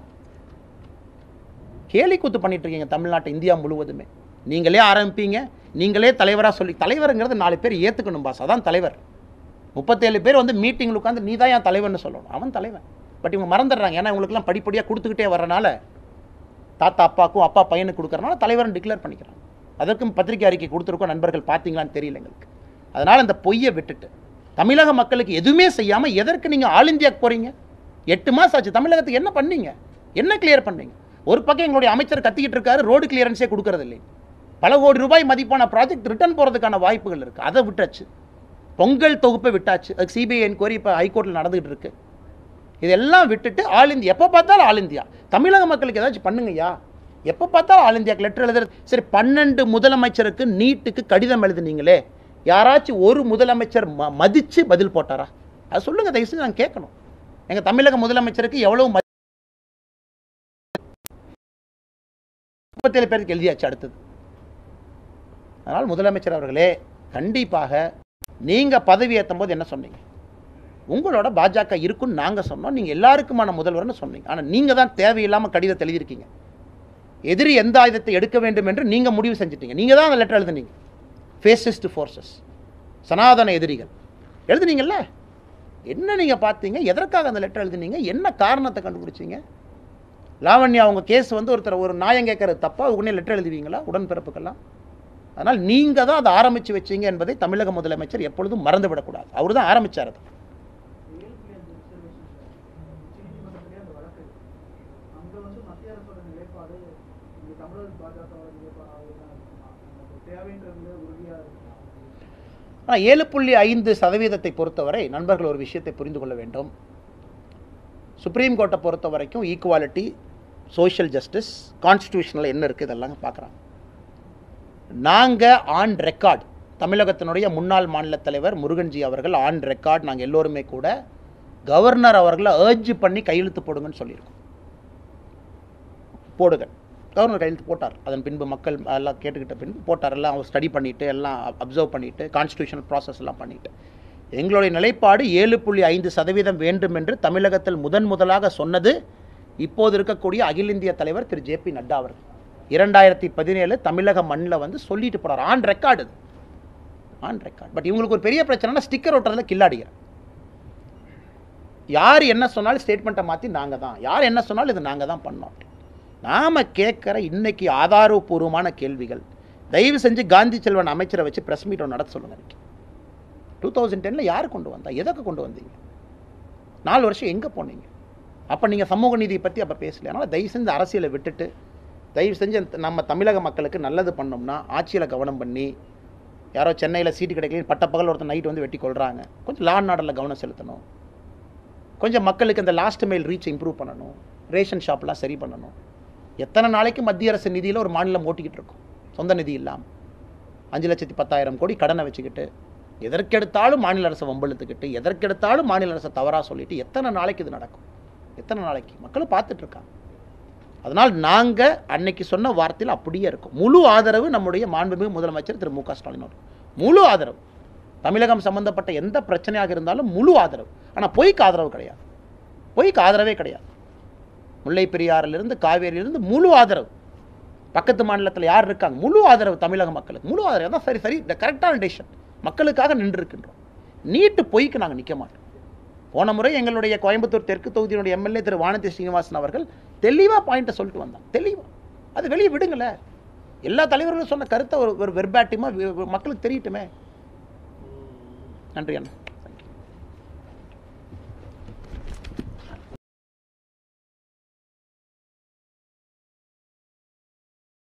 கேலி கூத்து பண்ணிட்டு இருக்கீங்க தமிழ்நாட்டை இந்தியா முழுவதுமே நீங்களே ஆரம்பிப்பீங்க நீங்களே தலைவராக சொல்லி தலைவருங்கிறது நாலு பேர் ஏற்றுக்கணும் பாஸ் அதான் தலைவர் முப்பத்தேழு பேர் வந்து மீட்டிங்கில் உட்காந்து நீ தான் என் தலைவர்னு சொல்லணும் அவன் தலைவன் பட் இவங்க மறந்துடுறாங்க ஏன்னா இவங்களுக்குலாம் படிப்படியாக கொடுத்துக்கிட்டே வரனால தாத்தா அப்பாவுக்கும் அப்பா பையனுக்கு கொடுக்கறனால தலைவர்னு டிக்ளேர் பண்ணிக்கிறாங்க அதற்கும் பத்திரிக்கை அறிக்கை கொடுத்துருக்கோம் நண்பர்கள் பார்த்தீங்களான்னு தெரியல எங்களுக்கு அதனால் இந்த பொய்யை விட்டுட்டு தமிழக மக்களுக்கு எதுவுமே செய்யாமல் எதற்கு நீங்கள் ஆல் இந்தியாவுக்கு போகிறீங்க எட்டு மாதம் ஆச்சு தமிழகத்துக்கு என்ன பண்ணீங்க என்ன கிளியர் பண்ணீங்க ஒரு பக்கம் எங்களுடைய அமைச்சர் கத்திக்கிட்டு இருக்காரு ரோடு கிளியரன்ஸே கொடுக்கறது இல்லை பல கோடி ரூபாய் மதிப்பான ப்ராஜெக்ட் ரிட்டர்ன் போகிறதுக்கான வாய்ப்புகள் இருக்குது அதை விட்டாச்சு பொங்கல் தொகுப்பை விட்டாச்சு அதுக்கு சிபிஐ என்கொயரி இப்போ ஹைகோர்ட்டில் நடந்துகிட்டு இருக்கு இதெல்லாம் விட்டுட்டு ஆல் இந்தியா எப்போ பார்த்தாலும் ஆல் இந்தியா தமிழக மக்களுக்கு ஏதாச்சும் பண்ணுங்கய்யா எப்போ பார்த்தாலும் ஆல் இந்தியாவுக்கு லெட்டர் எழுதுறது சரி பன்னெண்டு முதலமைச்சருக்கு நீட்டுக்கு கடிதம் எழுதுனீங்களே யாராச்சும் ஒரு முதலமைச்சர் ம மதித்து பதில் போட்டாரா அது சொல்லுங்கள் தயவு செஞ்சு நான் கேட்கணும் எங்கள் தமிழக முதலமைச்சருக்கு எவ்வளவு மதி முப்பத்தேழு பேருக்கு எழுதியாச்சு அடுத்தது அதனால் முதலமைச்சர் அவர்களே கண்டிப்பாக நீங்கள் பதவி ஏற்றும் போது என்ன சொன்னீங்க உங்களோட பாஜக இருக்குன்னு நாங்கள் சொன்னோம் நீங்கள் எல்லாருக்குமான முதல்வர்னு சொன்னீங்க ஆனால் நீங்கள் தான் தேவையில்லாமல் கடிதத்தை எழுதியிருக்கீங்க எதிரி எந்த ஆயுதத்தை எடுக்க வேண்டும் என்று நீங்கள் முடிவு செஞ்சிட்டீங்க நீங்கள் தான் அந்த லெட்டர் எழுதுனீங்க ஃபேசிஸ்ட் ஃபோர்ஸஸ் சனாதன எதிரிகள் எழுதுனீங்கல்ல என்ன நீங்கள் பார்த்தீங்க எதற்காக அந்த லெட்டர் எழுதுனீங்க என்ன காரணத்தை கண்டுபிடிச்சீங்க லாவண்யா அவங்க கேஸ் வந்து ஒருத்தர் ஒரு நியாயம் கேட்கறது தப்பா உடனே லெட்டர் எழுதுவீங்களா உடன்பிறப்புக்கெல்லாம் அதனால் நீங்கள் தான் அதை ஆரம்பித்து வச்சீங்க என்பதை தமிழக முதலமைச்சர் எப்பொழுதும் மறந்துவிடக்கூடாது அவர் தான் ஆரம்பித்தார் அதை நீதிமன்றத்திலே அந்த வழக்கு அங்க வந்து மத்திய அரசோட நிலைப்பாடு இங்க தமிழக பாஜகவோட நிலைப்பாடு இருக்குமா நமக்கு தேவைன்றதுல உறுதியா இருக்குமா ஆனால் ஏழு புள்ளி ஐந்து சதவீதத்தை பொறுத்தவரை நண்பர்கள் ஒரு விஷயத்தை புரிந்து கொள்ள வேண்டும் சுப்ரீம் கோர்ட்டை பொறுத்த வரைக்கும் ஈக்குவாலிட்டி சோஷியல் ஜஸ்டிஸ் கான்ஸ்டியூஷனில் என்ன இருக்குது இதெல்லாம் பார்க்குறாங்க நாங்கள் ஆன் ரெக்கார்ட் தமிழகத்தினுடைய முன்னாள் மாநில தலைவர் முருகன்ஜி அவர்கள் ஆன் ரெக்கார்ட் நாங்கள் எல்லோருமே கூட கவர்னர் அவர்களை ஏர்ஜ் பண்ணி கையெழுத்து போடுங்கன்னு சொல்லியிருக்கோம் போடுங்க கவர்னர் கையெழுத்து போட்டார் அதன் பின்பு மக்கள் எல்லாம் கேட்டுக்கிட்ட பின்பு போட்டார் எல்லாம் அவர் ஸ்டடி பண்ணிவிட்டு எல்லாம் அப்சர்வ் பண்ணிவிட்டு கான்ஸ்டியூஷனல் ப்ராசஸ் எல்லாம் பண்ணிவிட்டு எங்களுடைய நிலைப்பாடு ஏழு புள்ளி ஐந்து சதவீதம் வேண்டும் என்று தமிழகத்தில் முதன் முதலாக சொன்னது இப்போது இருக்கக்கூடிய அகில இந்திய தலைவர் திரு ஜே பி நட்டா அவர்கள் இரண்டாயிரத்தி பதினேழு தமிழக மண்ணில் வந்து சொல்லிட்டு போறார் on record on record but இவங்களுக்கு ஒரு பெரிய பிரச்சனைனா ஸ்டிக்கர் ஒட்டுறதுல கில்லாடிங்க யார் என்ன சொன்னாலும் ஸ்டேட்மெண்ட்டை மாற்றி நாங்கள் தான் யார் என்ன சொன்னாலும் இது நாங்கள் தான் பண்ணோம் நாம் கேட்குற இன்னைக்கு ஆதாரபூர்வமான கேள்விகள் தயவு செஞ்சு காந்தி செல்வன் அமைச்சரை வச்சு ப்ரெஸ் மீட் நடத்த சொல்லுங்க இன்னைக்கு டூ தௌசண்ட் டெனில் யார் கொண்டு வந்தா எதற்கு கொண்டு வந்தீங்க நாலு வருஷம் எங்கே போனீங்க அப்போ நீங்கள் சமூக நீதியை பற்றி அப்போ பேசல அதனால் தயவு செஞ்சு அரசியலை விட்டுட்டு தயவு செஞ்சு அந்த- நம்ம தமிழக மக்களுக்கு நல்லது பண்ணோம்னா ஆட்சியில் கவனம் பண்ணி யாரோ சென்னையில் சீட்டு கிடைக்கல பட்டப்பகல் ஒருத்தர் நைட் வந்து வெட்டி கொள்றாங்க கொஞ்சம் லா நாடரில் கவனம் செலுத்தணும் கொஞ்சம் மக்களுக்கு இந்த லாஸ்ட் மைல் ரீச் இம்ப்ரூவ் பண்ணணும் ரேஷன் ஷாப்லாம் சரி பண்ணணும் எத்தனை நாளைக்கு மத்திய அரசு நிதியில் ஒரு மாநிலம் ஓட்டிக்கிட்டு இருக்கும் சொந்த நிதி இல்லாமல் அஞ்சு லட்சத்தி பத்தாயிரம் கோடி கடனை வச்சுக்கிட்டு எதற்கெடுத்தாலும் மாநில அரசை வம்பிழுத்துக்கிட்டு எதற்கெடுத்தாலும் மாநில அரசை தவறாக சொல்லிட்டு எத்தனை நாளைக்கு இது நடக்கும் எத்தனை நாளைக்கு மக்களும் பார்த்துட்டு இருக்காங்க அதனால் நாங்கள் அன்னைக்கு சொன்ன வார்த்தையில் அப்படியே இருக்கும் முழு ஆதரவு நம்முடைய மாண்புமிகு முதலமைச்சர் திரு மு க ஸ்டாலின் அவர்கள் முழு ஆதரவு தமிழகம் சம்பந்தப்பட்ட எந்த பிரச்சனையாக இருந்தாலும் முழு ஆதரவு ஆனால் பொய்க்கு ஆதரவு கிடையாது பொய்க்கு ஆதரவே கிடையாது முல்லை பெரியாறிலிருந்து காவேரியிலிருந்து முழு ஆதரவு பக்கத்து மாநிலத்தில் யார் இருக்காங்க முழு ஆதரவு தமிழக மக்களுக்கு முழு ஆதரவு அதான் சரி சரி இந்த கரெக்டான டெசிஷன் மக்களுக்காக நின்றுருக்கின்றோம் நீட்டு பொய்க்கு நாங்கள் நிற்க மாட்டோம் போன முறை எங்களுடைய கோயம்புத்தூர் தெற்கு தொகுதியினுடைய எம்எல்ஏ திரு வானதி ஸ்ரீனிவாசன் அவர்கள் தெளிவாக பாயிண்ட்டை சொல்லிட்டு வந்தாங்க தெளிவாக அது வெளியே விடுங்களேன் எல்லா தலைவர்களும் சொன்ன கருத்தை ஒரு ஒரு வெர்பாட்டியமாக மக்களுக்கு தெரியட்டுமே நன்றி அண்ணா